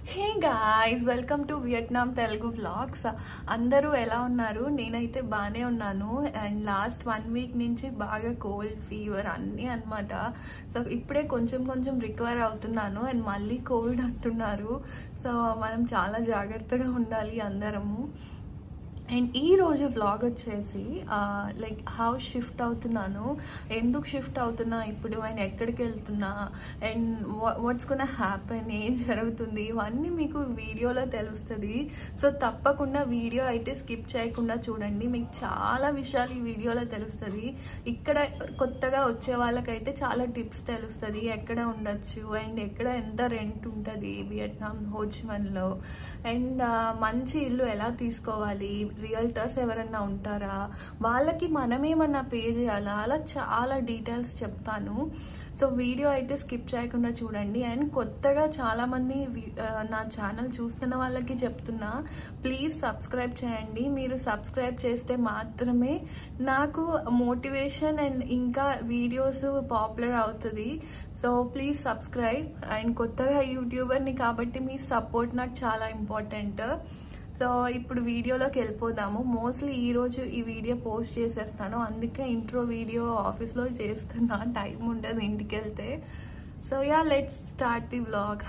Hey guys welcome to Vietnam Telugu vlogs అందరూ ఎలా ఉన్నారు నేనైతే బాగానే ఉన్నాను అండ్ లాస్ట్ వన్ వీక్ నుంచి బాగా కోల్డ్ ఫీవర్ అన్నీ అనమాట సో ఇప్పుడే కొంచెం కొంచెం రికవర్ అవుతున్నాను అండ్ మళ్ళీ కోవిడ్ అంటున్నారు సో మనం చాలా జాగ్రత్తగా ఉండాలి అందరము అండ్ ఈ రోజు వ్లాగ్ వచ్చేసి లైక్ హౌ షిఫ్ట్ అవుతున్నాను ఎందుకు షిఫ్ట్ అవుతున్నా ఇప్పుడు అండ్ ఎక్కడికి వెళ్తున్నా అండ్ వాట్స్ కొన హ్యాపెన్ ఏం జరుగుతుంది ఇవన్నీ మీకు వీడియోలో తెలుస్తుంది సో తప్పకుండా వీడియో అయితే స్కిప్ చేయకుండా చూడండి మీకు చాలా విషయాలు ఈ వీడియోలో తెలుస్తుంది ఇక్కడ కొత్తగా వచ్చే వాళ్ళకైతే చాలా టిప్స్ తెలుస్తుంది ఎక్కడ ఉండొచ్చు అండ్ ఎక్కడ ఎంత రెంట్ ఉంటుంది వియట్నాం హోచిమన్లో అండ్ మంచి ఇల్లు ఎలా తీసుకోవాలి రియల్టర్స్ ఎవరన్నా ఉంటారా వాళ్ళకి మనమేమన్నా పే చేయాలా అలా చాలా డీటెయిల్స్ చెప్తాను సో వీడియో అయితే స్కిప్ చేయకుండా చూడండి అండ్ కొత్తగా చాలామంది నా ఛానల్ చూస్తున్న వాళ్ళకి చెప్తున్నా ప్లీజ్ సబ్స్క్రైబ్ చేయండి మీరు సబ్స్క్రైబ్ చేస్తే మాత్రమే నాకు మోటివేషన్ అండ్ ఇంకా వీడియోస్ పాపులర్ అవుతుంది సో ప్లీజ్ సబ్స్క్రైబ్ అండ్ కొత్తగా యూట్యూబర్ని కాబట్టి మీ సపోర్ట్ నాకు చాలా ఇంపార్టెంట్ సో ఇప్పుడు వీడియోలోకి వెళ్ళిపోదాము మోస్ట్లీ ఈరోజు ఈ వీడియో పోస్ట్ చేసేస్తాను అందుకే ఇంట్రో వీడియో ఆఫీస్లో చేస్తున్నా టైం ఉండదు ఇంటికి వెళ్తే so yeah let's start the vlog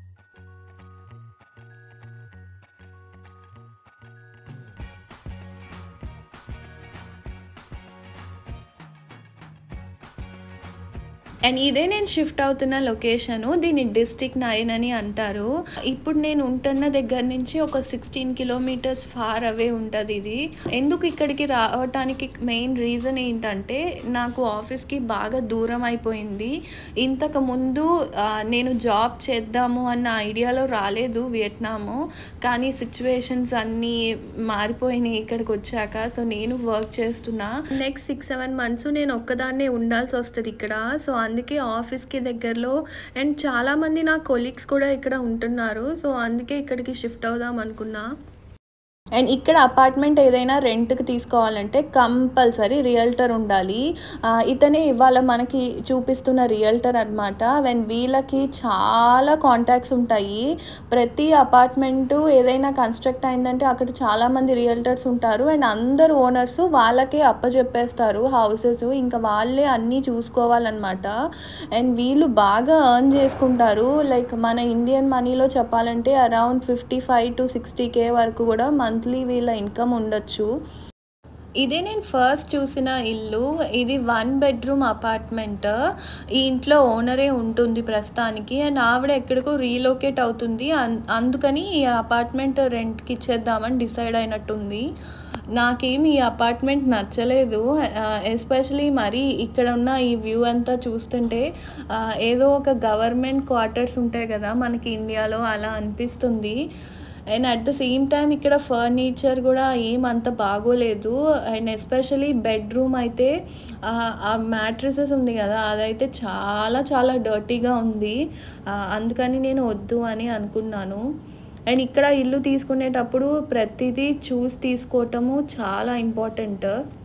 and ఇదే నేను షిఫ్ట్ అవుతున్న లొకేషన్ దీన్ని డిస్టిక్ నైన్ అని అంటారు ఇప్పుడు నేను ఉంటున్న దగ్గర నుంచి ఒక సిక్స్టీన్ కిలోమీటర్స్ ఫార్ అవే ఉంటుంది ఇది ఎందుకు ఇక్కడికి రావటానికి మెయిన్ రీజన్ ఏంటంటే నాకు ఆఫీస్కి బాగా దూరం అయిపోయింది ఇంతకు ముందు నేను జాబ్ చేద్దాము అన్న ఐడియాలో రాలేదు వియట్నాము కానీ సిచ్యువేషన్స్ అన్నీ మారిపోయినాయి ఇక్కడికి వచ్చాక సో నేను వర్క్ చేస్తున్నా నెక్స్ట్ సిక్స్ సెవెన్ మంత్స్ నేను ఒక్కదాన్నే ఉండాల్సి వస్తుంది ఇక్కడ సో అందుకే ఆఫీస్కి దగ్గరలో అండ్ చాలామంది నా కొలీగ్స్ కూడా ఇక్కడ ఉంటున్నారు సో అందుకే ఇక్కడికి షిఫ్ట్ అవుదాం అనుకున్నా అండ్ ఇక్కడ అపార్ట్మెంట్ ఏదైనా రెంట్కి తీసుకోవాలంటే కంపల్సరీ రియల్టర్ ఉండాలి ఇతనే ఇవాళ మనకి చూపిస్తున్న రియల్టర్ అనమాట వెన్ వీళ్ళకి చాలా కాంటాక్ట్స్ ఉంటాయి ప్రతి అపార్ట్మెంటు ఏదైనా కన్స్ట్రక్ట్ అయిందంటే అక్కడ చాలామంది రియల్టర్స్ ఉంటారు అండ్ అందరు ఓనర్స్ వాళ్ళకే అప్పచెప్పేస్తారు హౌసెస్ ఇంకా వాళ్ళే అన్నీ చూసుకోవాలన్నమాట అండ్ వీళ్ళు బాగా ఎర్న్ చేసుకుంటారు లైక్ మన ఇండియన్ మనీలో చెప్పాలంటే around fifty five to sixty K వరకు కూడా మంత్లీ వీళ్ళ ఇన్కమ్ ఉండొచ్చు ఇదే నేను ఫస్ట్ చూసిన ఇల్లు ఇది వన్ బెడ్రూమ్ అపార్ట్మెంట్ ఈ ఇంట్లో ఓనరే ఉంటుంది ప్రస్తుతానికి అండ్ ఆవిడ ఎక్కడికో రీలోకేట్ అవుతుంది అందుకని ఈ అపార్ట్మెంట్ రెంట్కి ఇచ్చేద్దామని డిసైడ్ అయినట్టుంది నాకేం ఈ అపార్ట్మెంట్ నచ్చలేదు ఎస్పెషలీ మరి ఇక్కడ ఉన్న ఈ వ్యూ అంతా చూస్తుంటే ఏదో ఒక గవర్నమెంట్ క్వార్టర్స్ ఉంటాయి కదా మనకి ఇండియాలో అలా అనిపిస్తుంది and at the same time ఇక్కడ ఫర్నిచర్ కూడా ఏమంత బాగోలేదు అండ్ ఎస్పెషలీ బెడ్రూమ్ అయితే ఆ మ్యాట్రసెస్ ఉంది కదా అదైతే చాలా చాలా డర్టీగా ఉంది అందుకని నేను వద్దు అని అనుకున్నాను అండ్ ఇక్కడ ఇల్లు తీసుకునేటప్పుడు ప్రతిదీ చూసి తీసుకోవటము చాలా ఇంపార్టెంట్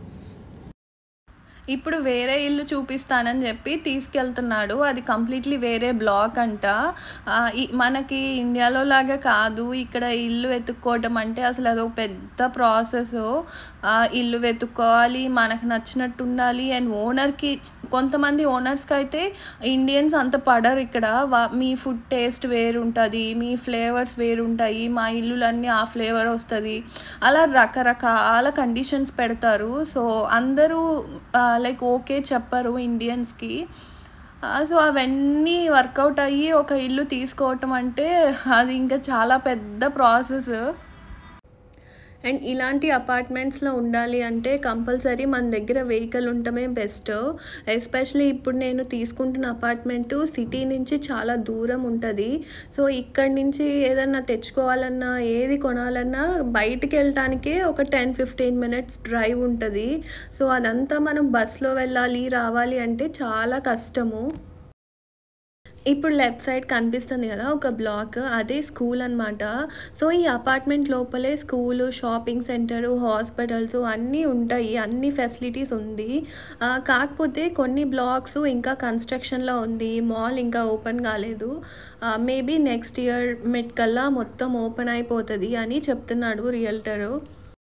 ఇప్పుడు వేరే ఇల్లు చూపిస్తానని చెప్పి తీసుకెళ్తున్నాడు అది కంప్లీట్లీ వేరే బ్లాక్ అంట మనకి ఇండియాలో లాగా కాదు ఇక్కడ ఇల్లు వెతుక్కోవటం అంటే అసలు అదొక పెద్ద ప్రాసెస్ ఇల్లు వెతుక్కోవాలి మనకు నచ్చినట్టు ఉండాలి అండ్ ఓనర్కి కొంతమంది ఓనర్స్కి అయితే ఇండియన్స్ అంత పడరు ఇక్కడ మీ ఫుడ్ టేస్ట్ వేరు ఉంటుంది మీ ఫ్లేవర్స్ వేరు ఉంటాయి మా ఇల్లులన్నీ ఆ ఫ్లేవర్ వస్తుంది అలా రకరకాల కండిషన్స్ పెడతారు సో అందరూ లైక్ ఓకే చెప్పరు ఇండియన్స్కి సో అవన్నీ వర్కౌట్ అయ్యి ఒక ఇల్లు తీసుకోవటం అంటే అది ఇంకా చాలా పెద్ద ప్రాసెస్ అండ్ ఇలాంటి అపార్ట్మెంట్స్లో ఉండాలి అంటే కంపల్సరీ మన దగ్గర వెహికల్ ఉండటమే బెస్ట్ ఎస్పెషలీ ఇప్పుడు నేను తీసుకుంటున్న అపార్ట్మెంటు సిటీ నుంచి చాలా దూరం ఉంటుంది సో ఇక్కడి నుంచి ఏదన్నా తెచ్చుకోవాలన్నా ఏది కొనాలన్నా బయటికి వెళ్ళటానికే ఒక టెన్ ఫిఫ్టీన్ మినిట్స్ డ్రైవ్ ఉంటుంది సో అదంతా మనం బస్లో వెళ్ళాలి రావాలి అంటే చాలా కష్టము ఇప్పుడు లెఫ్ట్ సైడ్ కనిపిస్తుంది కదా ఒక బ్లాక్ అదే స్కూల్ అనమాట సో ఈ అపార్ట్మెంట్ లోపలే స్కూలు షాపింగ్ సెంటరు హాస్పిటల్స్ అన్నీ ఉంటాయి అన్ని ఫెసిలిటీస్ ఉంది ఆ, కాకపోతే కొన్ని బ్లాక్స్ ఇంకా కన్స్ట్రక్షన్లో ఉంది మాల్ ఇంకా ఓపెన్ కాలేదు మేబీ నెక్స్ట్ ఇయర్ మిడ్ కల్లా మొత్తం ఓపెన్ అయిపోతుంది అని చెప్తున్నాడు రియల్టరు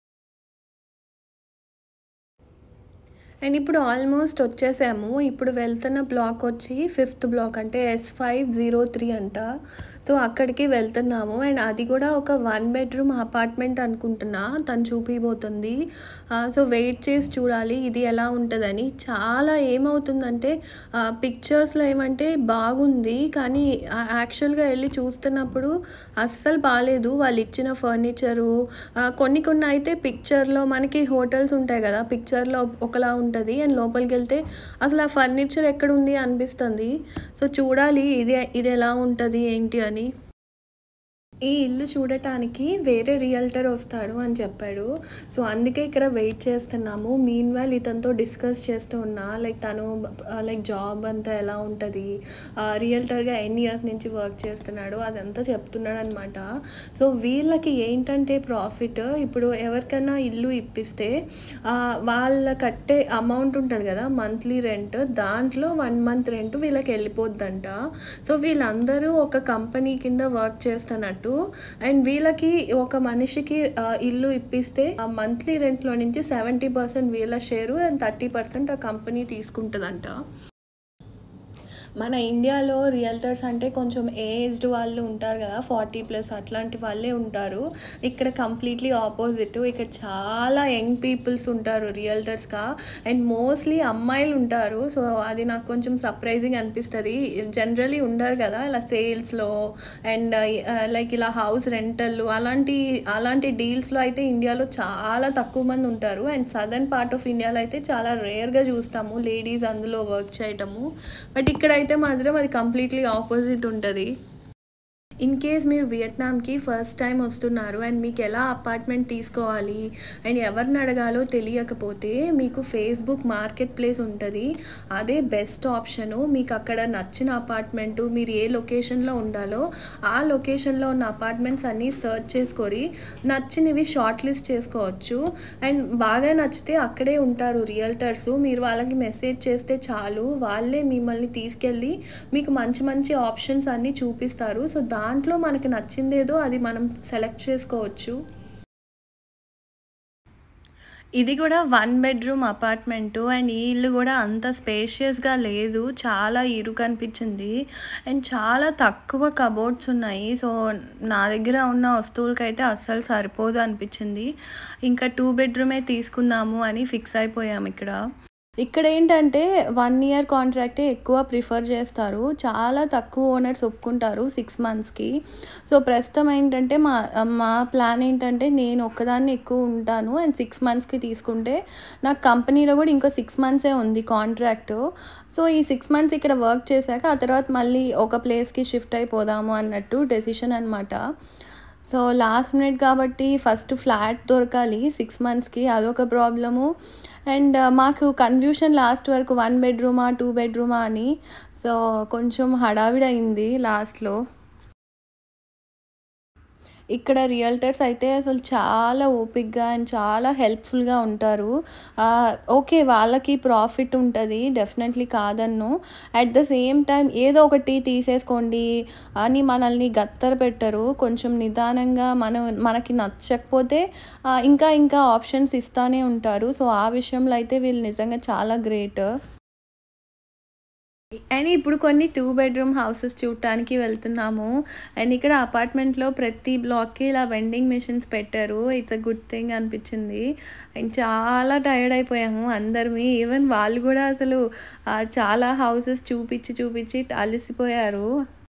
అండ్ ఇప్పుడు ఆల్మోస్ట్ వచ్చేసాము ఇప్పుడు వెళ్తున్న బ్లాక్ వచ్చి ఫిఫ్త్ బ్లాక్ అంటే ఎస్ ఫైవ్ జీరో త్రీ అంట సో అక్కడికి వెళ్తున్నాము అండ్ అది కూడా ఒక వన్ బెడ్రూమ్ అపార్ట్మెంట్ అనుకుంటున్నా తను చూపిపోతుంది సో వెయిట్ చేసి చూడాలి ఇది ఎలా ఉంటుందని చాలా ఏమవుతుందంటే పిక్చర్స్లో ఏమంటే బాగుంది కానీ యాక్చువల్గా వెళ్ళి చూస్తున్నప్పుడు అస్సలు బాగాలేదు వాళ్ళు ఇచ్చిన ఫర్నిచరు కొన్ని కొన్ని అయితే పిక్చర్లో మనకి హోటల్స్ ఉంటాయి కదా పిక్చర్లో ఒకలా ఉంటుంది అండ్ లోపలికి వెళ్తే అసలు ఆ ఫర్నిచర్ ఎక్కడ ఉంది అనిపిస్తుంది సో చూడాలి ఇది ఇది ఎలా ఉంటుంది ఏంటి అని ఈ ఇల్లు చూడటానికి వేరే రియల్టర్ వస్తాడు అని చెప్పాడు సో అందుకే ఇక్కడ వెయిట్ చేస్తున్నాము మీన్ వైల్ ఇతనితో డిస్కస్ చేస్తూ ఉన్నా లైక్ తను లైక్ జాబ్ అంతా ఎలా ఉంటుంది రియల్టర్గా ఎన్ని ఇయర్స్ నుంచి వర్క్ చేస్తున్నాడు అదంతా చెప్తున్నాడు అనమాట సో వీళ్ళకి ఏంటంటే ప్రాఫిట్ ఇప్పుడు ఎవరికైనా ఇల్లు ఇప్పిస్తే ఆ, వాళ్ళ కట్టే అమౌంట్ ఉంటుంది కదా మంత్లీ రెంట్ దాంట్లో వన్ మంత్ రెంట్ వీళ్ళకి వెళ్ళిపోద్దంట సో వీళ్ళందరూ ఒక కంపెనీ కింద వర్క్ చేస్తున్నట్టు అండ్ వీళ్ళకి ఒక మనిషికి ఆ, ఇల్లు ఇప్పిస్తే ఆ మంత్లీ రెంట్లో నుంచి సెవెంటీ పర్సెంట్ వీళ్ళ షేరు అండ్ థర్టీ పర్సెంట్ ఆ కంపెనీ తీసుకుంటుందంట మన ఇండియాలో రియల్టర్స్ అంటే కొంచెం ఏజ్డ్ వాళ్ళు ఉంటారు కదా ఫార్టీ ప్లస్ అట్లాంటి వాళ్ళే ఉంటారు ఇక్కడ కంప్లీట్లీ ఆపోజిట్ ఇక్కడ చాలా యంగ్ పీపుల్స్ ఉంటారు రియల్టర్స్గా అండ్ మోస్ట్లీ అమ్మాయిలు ఉంటారు సో అది నాకు కొంచెం సర్ప్రైజింగ్ అనిపిస్తుంది జనరలీ ఉండరు కదా ఇలా సేల్స్లో అండ్ లైక్ ఇలా హౌస్ రెంటల్ అలాంటి అలాంటి డీల్స్లో అయితే ఇండియాలో చాలా తక్కువ మంది ఉంటారు అండ్ సదర్న్ పార్ట్ ఆఫ్ ఇండియాలో అయితే చాలా రేర్గా చూస్తాము లేడీస్ అందులో వర్క్ చేయటము బట్ ఇక్కడ అయితే మాత్రం అది కంప్లీట్లీ ఆపోజిట్ ఉంటుంది ఇన్ కేస్ మీరు వియట్నాంకి ఫస్ట్ టైం వస్తున్నారు అండ్ మీకు ఎలా అపార్ట్మెంట్ తీసుకోవాలి అండ్ ఎవరిని అడగాలో తెలియకపోతే మీకు ఫేస్బుక్ మార్కెట్ ప్లేస్ ఉంటుంది అదే బెస్ట్ ఆప్షను మీకు అక్కడ నచ్చిన అపార్ట్మెంటు మీరు ఏ లొకేషన్లో ఉండాలో ఆ లొకేషన్లో ఉన్న అపార్ట్మెంట్స్ అన్నీ సెర్చ్ చేసుకొని నచ్చినవి షార్ట్ లిస్ట్ చేసుకోవచ్చు అండ్ బాగా నచ్చితే అక్కడే ఉంటారు రియల్టర్స్ మీరు వాళ్ళకి మెసేజ్ చేస్తే చాలు వాళ్ళే మిమ్మల్ని తీసుకెళ్ళి మీకు మంచి మంచి ఆప్షన్స్ అన్నీ చూపిస్తారు సో దాంట్లో మనకి నచ్చిందేదో అది మనం సెలెక్ట్ చేసుకోవచ్చు ఇది కూడా వన్ బెడ్రూమ్ అపార్ట్మెంటు అండ్ ఈ ఇల్లు కూడా అంత స్పేషియస్గా లేదు చాలా ఇరుకు అనిపించింది అండ్ చాలా తక్కువ కబోర్డ్స్ ఉన్నాయి సో నా దగ్గర ఉన్న వస్తువులకైతే అస్సలు సరిపోదు అనిపించింది ఇంకా టూ బెడ్రూమే తీసుకుందాము అని ఫిక్స్ అయిపోయాము ఇక్కడ ఇక్కడ ఏంటంటే వన్ ఇయర్ కాంట్రాక్టే ఎక్కువ ప్రిఫర్ చేస్తారు చాలా తక్కువ ఓనర్స్ ఒప్పుకుంటారు సిక్స్ మంత్స్కి సో ప్రస్తుతం ఏంటంటే మా మా ప్లాన్ ఏంటంటే నేను ఒక్కదాన్ని ఎక్కువ ఉంటాను అండ్ సిక్స్ మంత్స్కి తీసుకుంటే నాకు కంపెనీలో కూడా ఇంకో సిక్స్ మంత్సే ఉంది కాంట్రాక్ట్ సో ఈ సిక్స్ మంత్స్ ఇక్కడ వర్క్ చేశాక ఆ తర్వాత మళ్ళీ ఒక ప్లేస్కి షిఫ్ట్ అయిపోదాము అన్నట్టు డెసిషన్ అనమాట సో లాస్ట్ మినిట్ కాబట్టి ఫస్ట్ ఫ్లాట్ దొరకాలి సిక్స్ మంత్స్కి అదొక ప్రాబ్లము అండ్ మాకు కన్ఫ్యూషన్ లాస్ట్ వరకు వన్ బెడ్రూమా టూ బెడ్రూమా అని సో కొంచెం హడావిడి అయింది లాస్ట్లో ఇక్కడ రియల్టర్స్ అయితే అసలు చాలా ఓపిక్గా అండ్ చాలా హెల్ప్ఫుల్గా ఉంటారు ఆ, ఓకే వాళ్ళకి ప్రాఫిట్ ఉంటుంది డెఫినెట్లీ కాదన్ను అట్ ద సేమ్ టైం ఏదో ఒకటి తీసేసుకోండి అని మనల్ని గత్తర పెట్టరు కొంచెం నిదానంగా మనం మనకి నచ్చకపోతే ఆ, ఇంకా ఇంకా ఆప్షన్స్ ఇస్తానే ఉంటారు సో ఆ విషయంలో అయితే వీళ్ళు నిజంగా చాలా గ్రేట్ అండ్ ఇప్పుడు కొన్ని టూ బెడ్రూమ్ హౌసెస్ చూడటానికి వెళ్తున్నాము అండ్ ఇక్కడ అపార్ట్మెంట్లో ప్రతి బ్లాక్కి ఇలా వెండింగ్ మెషిన్స్ పెట్టారు ఇట్స్ అ గుడ్ థింగ్ అనిపించింది అండ్ చాలా టైర్డ్ అయిపోయాము అందరిమి ఈవెన్ వాళ్ళు కూడా అసలు ఆ, చాలా హౌసెస్ చూపించి చూపించి అలసిపోయారు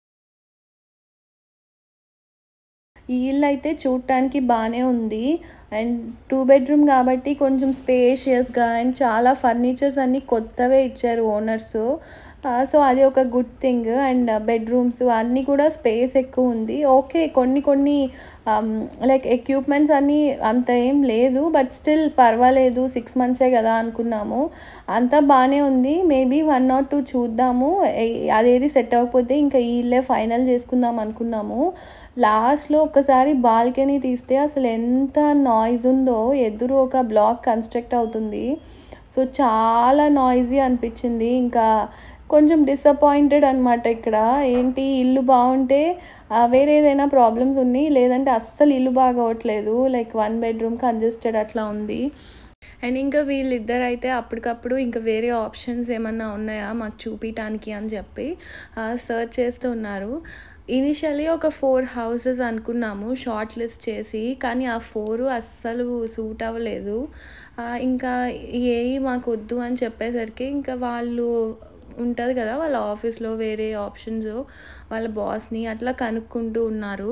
ఈ ఇల్లు అయితే చూడటానికి బాగానే ఉంది అండ్ టూ బెడ్రూమ్ కాబట్టి కొంచెం స్పేషియస్గా అండ్ చాలా ఫర్నిచర్స్ అన్నీ కొత్తవే ఇచ్చారు ఓనర్స్ సో అది ఒక గుడ్ థింగ్ అండ్ బెడ్రూమ్స్ అన్నీ కూడా స్పేస్ ఎక్కువ ఉంది ఓకే కొన్ని కొన్ని లైక్ ఎక్విప్మెంట్స్ అన్నీ అంత ఏం లేదు బట్ స్టిల్ పర్వాలేదు సిక్స్ మంత్సే కదా అనుకున్నాము అంతా బాగానే ఉంది మేబీ వన్ నాట్ టూ చూద్దాము ఏ- అదేది సెట్ అవ్వకపోతే ఇంకా ఈ ఇల్లే ఫైనల్ చేసుకుందాం అనుకున్నాము లాస్ట్లో ఒకసారి బాల్కనీ తీస్తే అసలు ఎంత నాయిస్ ఉందో ఎదురు ఒక బ్లాక్ కన్స్ట్రక్ట్ అవుతుంది సో చాలా నాయిజీ అనిపించింది ఇంకా కొంచెం డిసప్పాయింటెడ్ అనమాట ఇక్కడ ఏంటి ఇల్లు బాగుంటే ఆ, వేరే ఏదైనా ప్రాబ్లమ్స్ ఉన్నాయి లేదంటే అస్సలు ఇల్లు బాగోవట్లేదు లైక్ వన్ బెడ్రూమ్ కంజెస్టెడ్ అట్లా ఉంది అండ్ ఇంకా వీళ్ళిద్దరు అయితే అప్పటికప్పుడు ఇంకా వేరే ఆప్షన్స్ ఏమన్నా ఉన్నాయా మాకు చూపించడానికి అని చెప్పి సర్చ్ చేస్తూ ఉన్నారు ఇనిషియలీ ఒక ఫోర్ హౌసెస్ అనుకున్నాము షార్ట్ లిస్ట్ చేసి కానీ ఆ ఫోర్ అస్సలు సూట్ అవ్వలేదు ఆ, ఇంకా ఏవి మాకు వద్దు అని చెప్పేసరికి ఇంకా వాళ్ళు ఉంటుంది కదా వాళ్ళ ఆఫీస్లో వేరే ఆప్షన్స్ వాళ్ళ బాస్ని అట్లా కనుక్కుంటూ ఉన్నారు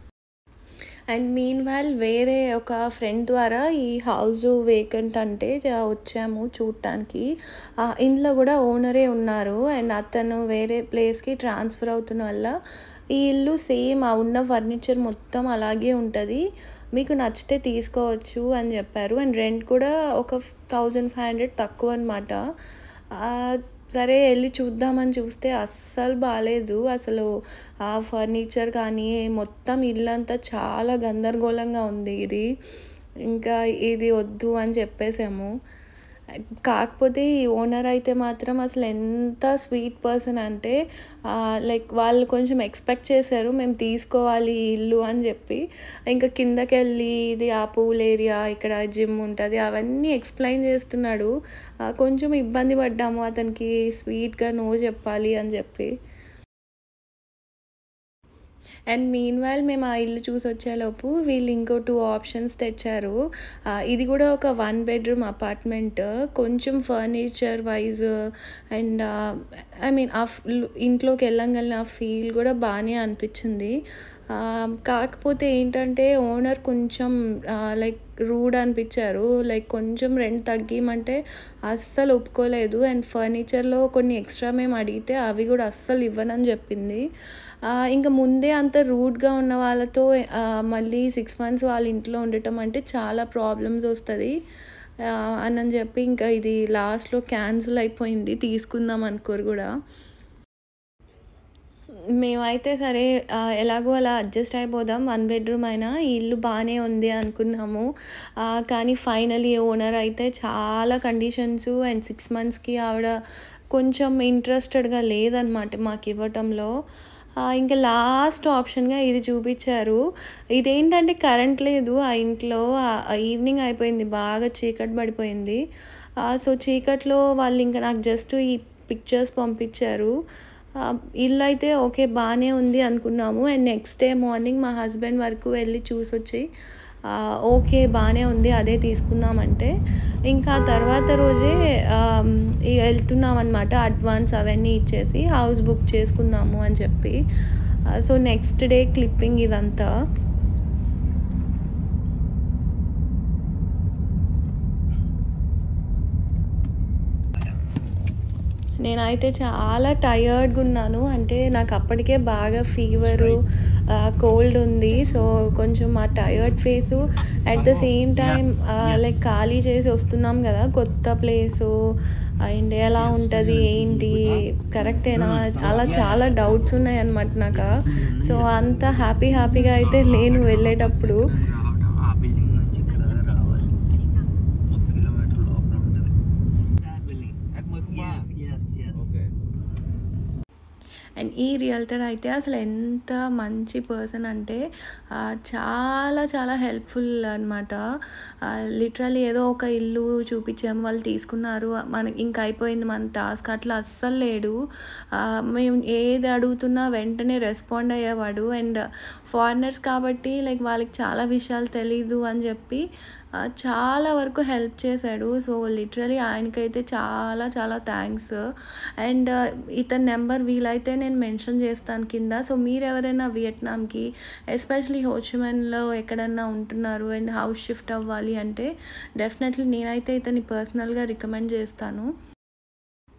అండ్ మీన్ వైల్ వేరే ఒక ఫ్రెండ్ ద్వారా ఈ హౌస్ వేకెంట్ అంటే జ- వచ్చాము చూడటానికి ఆ, ఇందులో కూడా ఓనరే ఉన్నారు అండ్ అతను వేరే ప్లేస్కి ట్రాన్స్ఫర్ అవుతున్న వల్ల ఈ ఇల్లు సేమ్ ఆ ఉన్న ఫర్నిచర్ మొత్తం అలాగే ఉంటుంది మీకు నచ్చితే తీసుకోవచ్చు అని చెప్పారు అండ్ రెంట్ కూడా ఒక థౌజండ్ ఫైవ్ హండ్రెడ్ తక్కువ అనమాట సరే వెళ్ళి చూద్దామని చూస్తే అస్సలు బాగాలేదు అసలు ఆ ఫర్నిచర్ కానీ మొత్తం ఇల్లంతా చాలా గందరగోళంగా ఉంది ఇది ఇంకా ఇది వద్దు అని చెప్పేసాము కాకపోతే ఈ ఓనర్ అయితే మాత్రం అసలు ఎంత స్వీట్ పర్సన్ అంటే లైక్ వాళ్ళు కొంచెం ఎక్స్పెక్ట్ చేశారు మేము తీసుకోవాలి ఈ ఇల్లు అని చెప్పి ఇంకా కిందకి వెళ్ళి ఇది ఆ పూల్ ఏరియా ఇక్కడ జిమ్ ఉంటుంది అవన్నీ ఎక్స్ప్లెయిన్ చేస్తున్నాడు ఆ, కొంచెం ఇబ్బంది పడ్డాము అతనికి స్వీట్గా నో చెప్పాలి అని చెప్పి అండ్ మీన్ వైల్ మేము ఆ ఇల్లు చూసి వచ్చేలోపు వీళ్ళు ఇంకో టూ ఆప్షన్స్ తెచ్చారు ఆ, ఇది కూడా ఒక వన్ బెడ్రూమ్ అపార్ట్మెంట్ కొంచెం furniture wise and I mean ఆ ఫ్- ఇంట్లోకి వెళ్ళంగానే ఆ ఫీల్ కూడా బాగానే అనిపించింది ఆ, కాకపోతే ఏంటంటే ఓనర్ కొంచెం లైక్ రూడ్ అనిపించారు లైక్ కొంచెం రెంట్ తగ్గిమంటే అస్సలు ఒప్పుకోలేదు అండ్ ఫర్నిచర్లో కొన్ని ఎక్స్ట్రా మేము అడిగితే అవి కూడా అస్సలు ఇవ్వనని చెప్పింది ఆ, ఇంకా ముందే అంత రూడ్గా ఉన్న వాళ్ళతో ఆ, మళ్ళీ సిక్స్ మంత్స్ వాళ్ళ ఇంట్లో ఉండటం అంటే చాలా ప్రాబ్లమ్స్ వస్తుంది అని అని చెప్పి ఇంకా ఇది లాస్ట్లో క్యాన్సిల్ అయిపోయింది తీసుకుందాం అనుకోరు కూడా మేమైతే సరే ఆ, ఎలాగో అలా అడ్జస్ట్ అయిపోదాం వన్ బెడ్రూమ్ అయినా ఈ ఇల్లు బాగానే ఉంది అనుకున్నాము ఆ, కానీ ఫైనలీ ఓనర్ అయితే చాలా కండిషన్స్ అండ్ సిక్స్ మంత్స్కి ఆవిడ కొంచెం ఇంట్రెస్టెడ్గా లేదనమాట మాకు ఇవ్వటంలో ఆ, ఇంకా లాస్ట్ ఆప్షన్గా ఇది చూపించారు ఇదేంటంటే కరెంట్ లేదు ఆ ఇంట్లో ఆ- ఆ ఈవినింగ్ అయిపోయింది బాగా చీకటి పడిపోయింది ఆ, సో చీకట్లో వాళ్ళు ఇంకా నాకు జస్ట్ ఈ పిక్చర్స్ పంపించారు ఆ, ఇల్లు అయితే ఓకే బాగానే ఉంది అనుకున్నాము అండ్ నెక్స్ట్ డే మార్నింగ్ మా హస్బెండ్ వరకు వెళ్ళి చూసి వచ్చి ఆ, ఓకే బాగానే ఉంది అదే తీసుకుందామంటే ఇంకా ఆ తర్వాత రోజే ఆమ్, ఇక వెళ్తున్నాం అనమాట అడ్వాన్స్ అవన్నీ ఇచ్చేసి హౌస్ బుక్ చేసుకుందాము అని చెప్పి ఆ, సో నెక్స్ట్ డే క్లిప్పింగ్ ఇదంతా నేనైతే చాలా టయర్డ్గా ఉన్నాను అంటే నాకు అప్పటికే బాగా ఫీవరు కోల్డ్ ఉంది సో కొంచెం ఆ tired face at the same time like ఖాళీ చేసి వస్తున్నాం కదా కొత్త ప్లేసు అండ్ ఎలా ఉంటుంది ఏంటి కరెక్టేనా అలా చాలా డౌట్స్ ఉన్నాయి అనమాట నాకు సో అంత హ్యాపీ హ్యాపీగా అయితే లేను వెళ్ళేటప్పుడు రావడం ఆ బిల్డింగ్ నుంచి ఇక్కడ దాకా రావాలి ఒక కిలోమీటర్ లోపల ఉంటుంది That building. At Makuma. Yes, yes, yes. Okay and ఈ రియల్టర్ అయితే అసలు ఎంత మంచి పర్సన్ అంటే ఆ, చాలా చాలా హెల్ప్ఫుల్ అనమాట లిటరల్లీ ఏదో ఒక ఇల్లు చూపించాము వాళ్ళు తీసుకున్నారు మనకి ఇంకా అయిపోయింది మన టాస్క్ అట్లా అస్సలు లేడు ఆ, మేము ఏది అడుగుతున్నా వెంటనే రెస్పాండ్ అయ్యేవాడు అండ్ ఫారినర్స్ కాబట్టి లైక్ వాళ్ళకి చాలా విషయాలు తెలీదు అని చెప్పి ఆ, చాలా వరకు హెల్ప్ చేశాడు సో లిటరలీ ఆయనకైతే చాలా చాలా థ్యాంక్స్ అండ్ ఇతని నెంబర్ వీలైతే నేను మెన్షన్ చేస్తాను కింద సో మీరు ఎవరైనా వియట్నాంకి ఎస్పెషలీ హోచిమెన్లో ఎక్కడన్నా ఉంటున్నారు అండ్ హౌస్ షిఫ్ట్ అవ్వాలి అంటే డెఫినెట్లీ నేనైతే ఇతని పర్సనల్గా రికమెండ్ చేస్తాను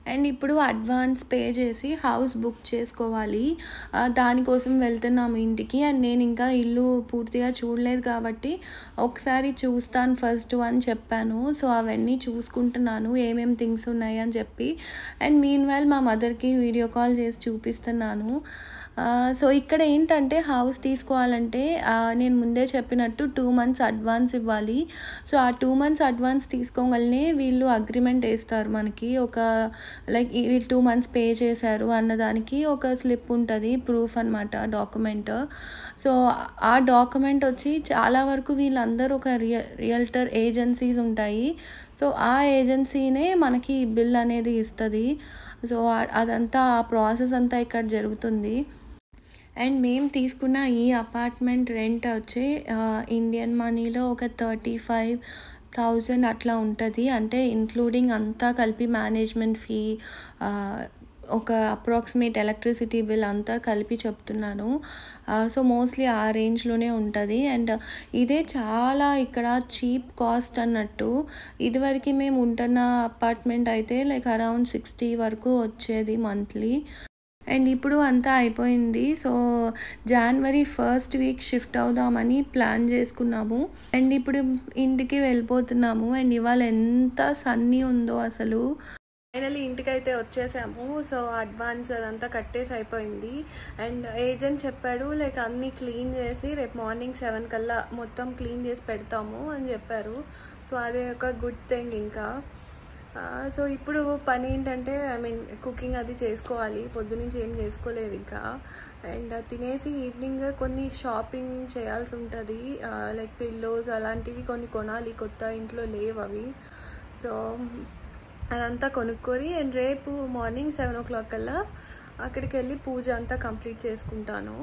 అండ్ ఇప్పుడు అడ్వాన్స్ పే చేసి హౌస్ బుక్ చేసుకోవాలి ఆ, దానికోసం వెళ్తున్నాము ఇంటికి అండ్ నేను ఇంకా ఇల్లు పూర్తిగా చూడలేదు కాబట్టి ఒకసారి చూస్తాను ఫస్ట్ అని చెప్పాను సో అవన్నీ చూసుకుంటున్నాను ఏమేమి థింగ్స్ ఉన్నాయి అని చెప్పి అండ్ మీన్ వైల్ మా మదర్కి వీడియో కాల్ చేసి చూపిస్తున్నాను ఆ, సో ఇక్కడ ఏంటంటే హౌస్ తీసుకోవాలంటే ఆ, నేను ముందే చెప్పినట్టు టూ మంత్స్ అడ్వాన్స్ ఇవ్వాలి సో ఆ టూ మంత్స్ అడ్వాన్స్ తీసుకోగలనే వీళ్ళు అగ్రిమెంట్ వేస్తారు మనకి ఒక లైక్ ఈ- వీళ్ళు టూ మంత్స్ పే చేశారు అన్నదానికి ఒక స్లిప్ ఉంటుంది ప్రూఫ్ అనమాట డాక్యుమెంట్ సో ఆ డాక్యుమెంట్ వచ్చి చాలా వరకు వీళ్ళందరూ ఒక రియ రియల్టర్ ఏజెన్సీస్ ఉంటాయి సో ఆ ఏజెన్సీనే మనకి బిల్ అనేది ఇస్తుంది సో ఆ- అదంతా ఆ ప్రాసెస్ అంతా ఇక్కడ జరుగుతుంది అండ్ మేము తీసుకున్న ఈ అపార్ట్మెంట్ రెంట్ వచ్చి ఆ, ఇండియన్ మనీలో ఒక థర్టీ ఫైవ్ థౌజండ్ అట్లా ఉంటుంది అంటే ఇంక్లూడింగ్ అంతా కలిపి మేనేజ్మెంట్ ఫీ ఆ, ఒక అప్రాక్సిమేట్ ఎలక్ట్రిసిటీ బిల్ అంతా కలిపి చెప్తున్నాను సో మోస్ట్లీ ఆ రేంజ్లోనే ఉంటుంది అండ్ ఇదే చాలా ఇక్కడ చీప్ కాస్ట్ అన్నట్టు ఇదివరకు మేము ఉంటున్న అపార్ట్మెంట్ అయితే లైక్ అరౌండ్ సిక్స్టీ వరకు వచ్చేది మంత్లీ అండ్ ఇప్పుడు అంతా అయిపోయింది సో జనవరి ఫస్ట్ వీక్ షిఫ్ట్ అవుదామని ప్లాన్ చేసుకున్నాము అండ్ ఇప్పుడు ఇంటికి వెళ్ళిపోతున్నాము అండ్ ఇవాళ ఎంత సన్నీ ఉందో అసలు ఫైనల్లీ ఇంటికైతే వచ్చేసాము సో అడ్వాన్స్ అదంతా కట్టేసి అయిపోయింది అండ్ ఏజెంట్ చెప్పాడు లైక్ అన్నీ క్లీన్ చేసి రేపు మార్నింగ్ సెవెన్ కల్లా మొత్తం క్లీన్ చేసి పెడతాము అని చెప్పారు సో అదే ఒక గుడ్ థింగ్ ఇంకా ఆ, సో ఇప్పుడు పని ఏంటంటే ఐ మీన్ కుకింగ్ అది చేసుకోవాలి పొద్దునుంచి ఏం చేసుకోలేదు ఇంకా అండ్ తినేసి ఈవినింగ్ కొన్ని షాపింగ్ చేయాల్సి ఉంటుంది లైక్ పిల్లోస్ అలాంటివి కొన్ని కొనాలి కొత్త ఇంట్లో లేవు అవి సో అదంతా కొనుక్కొని అండ్ రేపు మార్నింగ్ సెవెన్ ఓ క్లాక్ కల్లా అక్కడికి వెళ్ళి పూజ అంతా కంప్లీట్ చేసుకుంటాను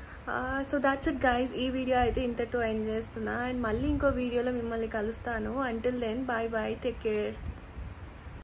సో దాట్స్ ఇట్ గైస్ ఈ వీడియో అయితే ఇంతతో ఎండ్ చేస్తున్నా అండ్ మళ్ళీ ఇంకో వీడియోలో మిమ్మల్ని కలుస్తాను until then bye bye take care